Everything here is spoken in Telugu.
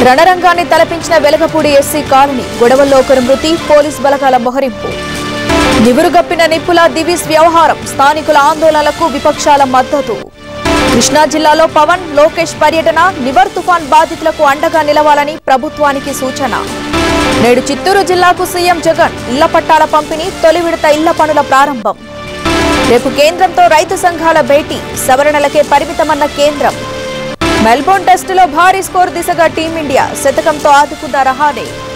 రణరంగాన్ని తలపించిన వెలగపూడి ఎస్సీ కాలనీ గొడవల్లో ఒకరు మృతి పోలీస్ బలగాల మొహరింపు నివురుగప్పిన నిప్పుల దివిస్ వ్యవహారం స్థానికుల ఆందోళనలకు విపక్షాల మద్దతు కృష్ణా జిల్లాలో పవన్ లోకేష్ పర్యటన నివర్ తుఫాన్ బాధితులకు అండగా నిలవాలని ప్రభుత్వానికి సూచన నేడు చిత్తూరు జిల్లాకు సీఎం జగన్ ఇళ్ల పట్టాల పంపిణీ తొలి విడత ఇళ్ల పనుల ప్రారంభం రేపు కేంద్రంతో రైతు సంఘాల భేటీ సవరణలకే పరిమితమన్న కేంద్రం మెల్బోర్న్ టెస్టులో భారీ స్కోర్ దిశగా టీమిండియా శతకంతో ఆదుకున్న రహానే